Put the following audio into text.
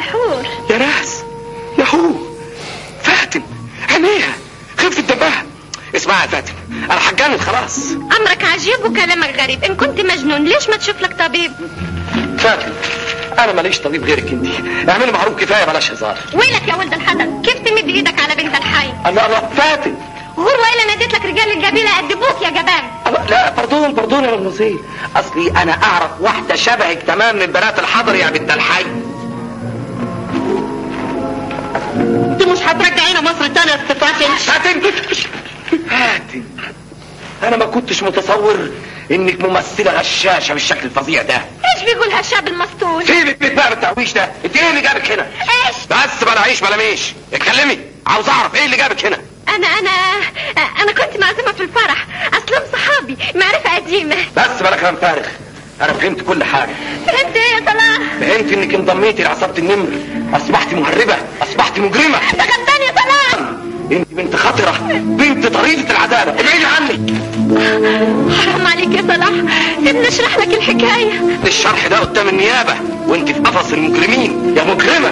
حور يا ناس يا هو فاتن عينيها خفت دمها اسمعي يا فاتن انا هتجنن خلاص امرك عجيب وكلامك غريب ان كنت مجنون ليش ما تشوف لك طبيب فاتن انا ماليش طبيب غيرك انت اعملي معروف كفايه بلاش هزار ويلك يا ولد الحضر كيف تمد ايدك على بنت الحي الله الله فاتن غور والا ناديت لك رجال القبيله يأدبوك يا جبان الله لا بردون بردون يا مدموزيل اصلي انا اعرف واحده شبهك تمام من بنات الحضر يا بنت الحي انت مش هترجعينا مصر تاني يا ست فاتن فاتن فاتن انا ما كنتش متصور انك ممثله غشاشه بالشكل الفظيع ده ايش بيقول هالشاب المسطول سيبك من بقى بالتعويش ده انت ايه اللي جابك هنا ايش بس بلا عيش بلا ميش اتكلمي عاوز اعرف ايه اللي جابك هنا انا انا انا كنت معزومه في الفرح اصلهم صحابي معرفه قديمه بس بلا كلام فارغ انا فهمت كل حاجه فهمت ايه يا صلاح فهمت انك انضميتي لعصابه النمر اصبحت مهربه اصبحت مجرمه ده غلطان يا صلاح انت بنت خطره بنت طريقه العداله ابعدي عني حرام عليك يا صلاح سيبني اشرح لك الحكايه الشرح ده قدام النيابه وانت في قفص المجرمين يا مجرمه